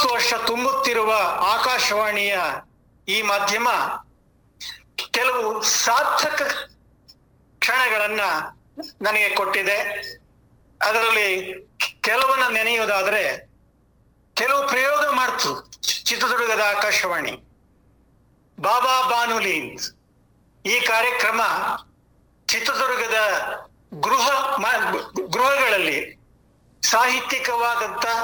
ಅರವತ್ತು ವರ್ಷ ತುಂಬುತ್ತಿರುವ ಆಕಾಶವಾಣಿಯ ಈ ಮಾಧ್ಯಮ ಕೆಲವು ಸಾರ್ಥಕ ಕ್ಷಣಗಳನ್ನ ನನಗೆ ಕೊಟ್ಟಿದೆ ಅದರಲ್ಲಿ ಕೆಲವನ್ನ ನೆನೆಯುವುದಾದ್ರೆ ಕೆಲವು ಪ್ರಯೋಗ ಮಾಡ್ತು ಚಿತ್ರದುರ್ಗದ ಆಕಾಶವಾಣಿ ಬಾಬಾ ಬಾನುಲಿ ಈ ಕಾರ್ಯಕ್ರಮ ಚಿತ್ರದುರ್ಗದ ಗೃಹ ಮ- ಗೃಹಗಳಲ್ಲಿ ಸಾಹಿತ್ಯಿಕವಾದಂತ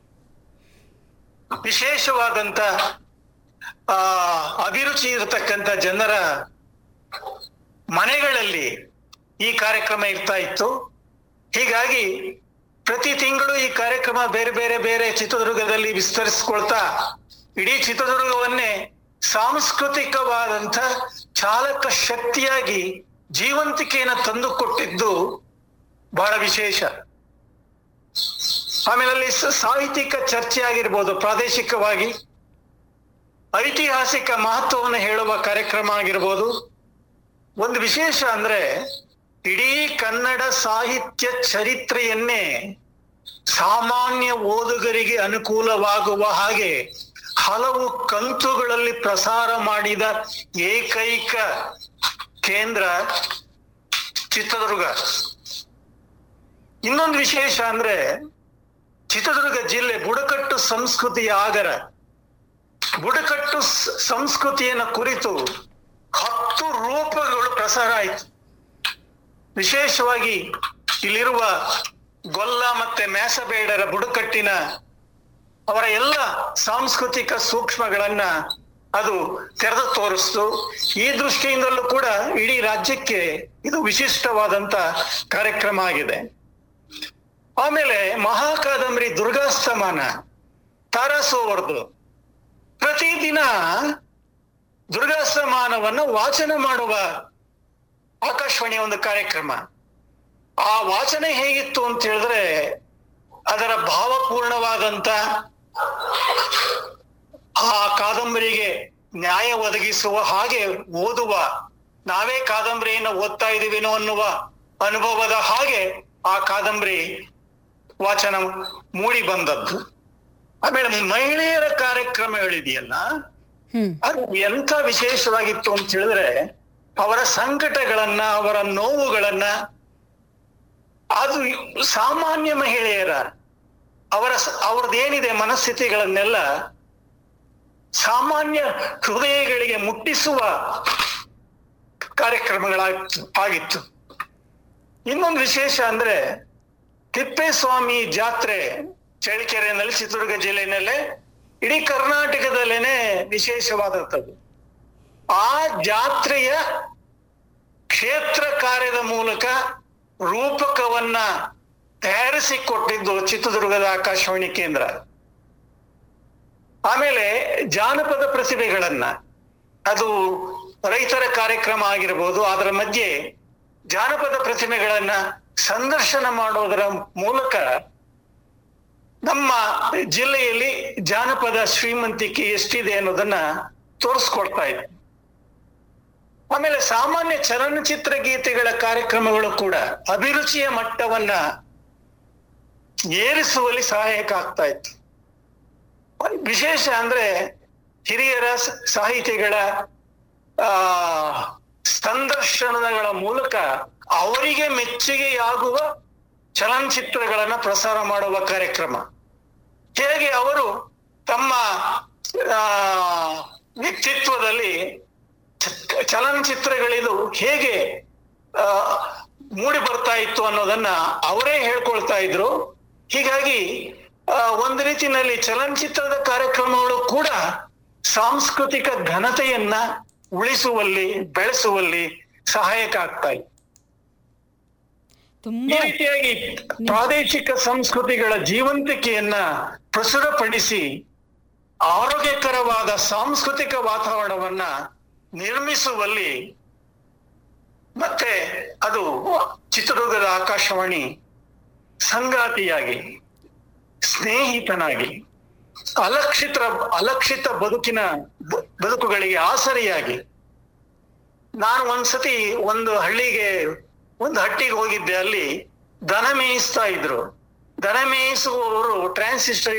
ವಿಶೇಷವಾದಂತ ಆ ಅಭಿರುಚಿ ಇರತಕ್ಕಂತ ಜನರ ಮನೆಗಳಲ್ಲಿ ಈ ಕಾರ್ಯಕ್ರಮ ಇರ್ತಾ ಇತ್ತು ಹೀಗಾಗಿ ಪ್ರತಿ ತಿಂಗಳು ಈ ಕಾರ್ಯಕ್ರಮ ಬೇರೆ ಬೇರೆ ಬೇರೆ ಚಿತ್ರದುರ್ಗದಲ್ಲಿ ವಿಸ್ತರಿಸ್ಕೊಳ್ತಾ ಇಡೀ ಚಿತ್ರದುರ್ಗವನ್ನೇ ಸಾಂಸ್ಕೃತಿಕವಾದಂಥ ಚಾಲಕ ಶಕ್ತಿಯಾಗಿ ಜೀವಂತಿಕೆಯನ್ನು ತಂದುಕೊಟ್ಟಿದ್ದು ಬಹಳ ವಿಶೇಷ ಆಮೇಲೆ ಅಲ್ಲಿ ಸ- ಸಾಹಿತ್ಯಿಕ ಚರ್ಚೆ ಆಗಿರ್ಬೋದು ಪ್ರಾದೇಶಿಕವಾಗಿ ಐತಿಹಾಸಿಕ ಮಹತ್ವವನ್ನು ಹೇಳುವ ಕಾರ್ಯಕ್ರಮ ಆಗಿರ್ಬೋದು ಒಂದು ವಿಶೇಷ ಅಂದ್ರೆ ಇಡೀ ಕನ್ನಡ ಸಾಹಿತ್ಯ ಚರಿತ್ರೆಯನ್ನೇ ಸಾಮಾನ್ಯ ಓದುಗರಿಗೆ ಅನುಕೂಲವಾಗುವ ಹಾಗೆ ಹಲವು ಕಂತುಗಳಲ್ಲಿ ಪ್ರಸಾರ ಮಾಡಿದ ಏಕೈಕ ಕೇಂದ್ರ ಚಿತ್ರದುರ್ಗ ಇನ್ನೊಂದು ವಿಶೇಷ ಅಂದ್ರೆ ಚಿತ್ರದುರ್ಗ ಜಿಲ್ಲೆ ಬುಡಕಟ್ಟು ಸಂಸ್ಕೃತಿಯ ಆಗರ ಬುಡಕಟ್ಟು ಸ- ಸಂಸ್ಕೃತಿಯನ್ನ ಕುರಿತು ಹತ್ತು ರೂಪಗಳು ಪ್ರಸಾರ ಆಯಿತು ವಿಶೇಷವಾಗಿ ಇಲ್ಲಿರುವ ಗೊಲ್ಲ ಮತ್ತೆ ಮ್ಯಾಸಬೇಡರ ಬುಡಕಟ್ಟಿನ ಅವರ ಎಲ್ಲ ಸಾಂಸ್ಕೃತಿಕ ಸೂಕ್ಷ್ಮಗಳನ್ನ ಅದು ತೆರೆದು ತೋರಿಸ್ತು ಈ ದೃಷ್ಟಿಯಿಂದಲೂ ಕೂಡ ಇಡೀ ರಾಜ್ಯಕ್ಕೆ ಇದು ವಿಶಿಷ್ಟವಾದಂತ ಕಾರ್ಯಕ್ರಮ ಆಗಿದೆ ಆಮೇಲೆ ಮಹಾಕಾದಂಬರಿ ದುರ್ಗಾಸ್ತಮಾನ ತಾರಸೋವರ್ದು ಪ್ರತಿದಿನ ದುರ್ಗಾಸ್ತಮಾನವನ್ನು ವಾಚನ ಮಾಡುವ ಆಕಾಶವಾಣಿಯ ಒಂದು ಕಾರ್ಯಕ್ರಮ ಆ ವಾಚನ ಹೇಗಿತ್ತು ಅಂತ ಹೇಳಿದ್ರೆ ಅದರ ಭಾವಪೂರ್ಣವಾದಂತ ಆ ಕಾದಂಬರಿಗೆ ನ್ಯಾಯ ಒದಗಿಸುವ ಹಾಗೆ ಓದುವ ನಾವೇ ಕಾದಂಬರಿಯನ್ನು ಓದ್ತಾ ಇದೀವೇನೋ ಅನ್ನುವ ಅನುಭವದ ಹಾಗೆ ಆ ಕಾದಂಬರಿ ವಾಚನ ಮೂಡಿ ಬಂದದ್ದು ಆಮೇಲೆ ಮಹಿಳೆಯರ ಕಾರ್ಯಕ್ರಮಗಳಿದೆಯಲ್ಲ ಹ್ಮ್ ಅದು ಎಂಥ ವಿಶೇಷವಾಗಿತ್ತು ಅಂತ ಹೇಳಿದ್ರೆ ಅವರ ಸಂಕಟಗಳನ್ನ ಅವರ ನೋವುಗಳನ್ನ ಅದು ಸಾಮಾನ್ಯ ಮಹಿಳೆಯರ ಅವರ ಅವ್ರದ್ದೇನಿದೆ ಮನಸ್ಥಿತಿಗಳನ್ನೆಲ್ಲ ಸಾಮಾನ್ಯ ಹೃದಯಗಳಿಗೆ ಮುಟ್ಟಿಸುವ ಕಾರ್ಯಕ್ರಮಗಳಾಗಿತ್ತು ಆಗಿತ್ತು ಇನ್ನೊಂದು ವಿಶೇಷ ಅಂದ್ರೆ ತಿಪ್ಪೇಸ್ವಾಮಿ ಜಾತ್ರೆ ಚಳ್ಳಕೆರೆಯಲ್ಲಿ ಚಿತ್ರದುರ್ಗ ಜಿಲ್ಲೆಯಲ್ಲೇ ಇಡೀ ಕರ್ನಾಟಕದಲ್ಲೇನೆ ವಿಶೇಷವಾದಂಥದ್ದು ಆ ಜಾತ್ರೆಯ ಕ್ಷೇತ್ರ ಕಾರ್ಯದ ಮೂಲಕ ರೂಪಕವನ್ನ ತಯಾರಿಸಿಕೊಟ್ಟಿದ್ದು ಚಿತ್ರದುರ್ಗದ ಆಕಾಶವಾಣಿ ಕೇಂದ್ರ ಆಮೇಲೆ ಜಾನಪದ ಪ್ರತಿಭೆಗಳನ್ನ ಅದು ರೈತರ ಕಾರ್ಯಕ್ರಮ ಆಗಿರಬಹುದು ಅದರ ಮಧ್ಯೆ ಜಾನಪದ ಪ್ರತಿಭೆಗಳನ್ನ ಸಂದರ್ಶನ ಮಾಡೋದರ ಮೂಲಕ ನಮ್ಮ ಜಿಲ್ಲೆಯಲ್ಲಿ ಜಾನಪದ ಶ್ರೀಮಂತಿಕೆ ಎಷ್ಟಿದೆ ಅನ್ನೋದನ್ನ ತೋರಿಸ್ಕೊಡ್ತಾ ಇದೆ ಆಮೇಲೆ ಸಾಮಾನ್ಯ ಚಲನಚಿತ್ರ ಗೀತೆಗಳ ಕಾರ್ಯಕ್ರಮಗಳು ಕೂಡ ಅಭಿರುಚಿಯ ಮಟ್ಟವನ್ನ ಏರಿಸುವಲ್ಲಿ ಸಹಾಯಕ ಆಗ್ತಾ ಇತ್ತು ಒಂದ್ ವಿಶೇಷ ಅಂದ್ರೆ ಹಿರಿಯರ ಸ- ಸಾಹಿತಿಗಳ ಆ ಸಂದರ್ಶನಗಳ ಮೂಲಕ ಅವರಿಗೆ ಮೆಚ್ಚುಗೆಯಾಗುವ ಚಲನಚಿತ್ರಗಳನ್ನ ಪ್ರಸಾರ ಮಾಡುವ ಕಾರ್ಯಕ್ರಮ ಹೇಗೆ ಅವರು ತಮ್ಮ ಆ ವ್ಯಕ್ತಿತ್ವದಲ್ಲಿ ಚ- ಚಲನಚಿತ್ರಗಳಿದು ಹೇಗೆ ಆ, ಮೂಡಿ ಬರ್ತಾ ಇತ್ತು ಅನ್ನೋದನ್ನ ಅವರೇ ಹೇಳ್ಕೊಳ್ತಾ ಇದ್ರು ಹೀಗಾಗಿ ಆ, ಒಂದು ರೀತಿಯಲ್ಲಿ ಚಲನಚಿತ್ರದ ಕಾರ್ಯಕ್ರಮಗಳು ಕೂಡ ಸಾಂಸ್ಕೃತಿಕ ಘನತೆಯನ್ನ ಉಳಿಸುವಲ್ಲಿ ಬೆಳೆಸುವಲ್ಲಿ ಸಹಾಯಕ ಆಗ್ತಾ ಇತ್ತು ಈ ತುಂಬಾ ರೀತಿಯಾಗಿ ಪ್ರಾದೇಶಿಕ ಸಂಸ್ಕೃತಿಗಳ ಜೀವಂತಿಕೆಯನ್ನ ಪ್ರಚುರಪಡಿಸಿ ಆರೋಗ್ಯಕರವಾದ ಸಾಂಸ್ಕೃತಿಕ ವಾತಾವರಣವನ್ನ ನಿರ್ಮಿಸುವಲ್ಲಿ ಮತ್ತೆ ಅದು ಚಿತ್ರದುರ್ಗದ ಆಕಾಶವಾಣಿ ಸಂಗಾತಿಯಾಗಿ ಸ್ನೇಹಿತನಾಗಿ ಅಲಕ್ಷಿತ ಅಲಕ್ಷಿತ ಬದುಕಿನ ಬ- ಬದುಕುಗಳಿಗೆ ಆಸರಿಯಾಗಿ ನಾನು ಒಂದ್ಸತಿ ಒಂದು ಹಳ್ಳಿಗೆ ಒಂದು ಹಟ್ಟಿಗೆ ಹೋಗಿದ್ದೆ ಅಲ್ಲಿ ದನ ಮೇಯಿಸ್ತಾ ಇದ್ರು ದನ ಮೇಯಿಸುವವರು ಟ್ರಾನ್ಸಿಸ್ಟರ್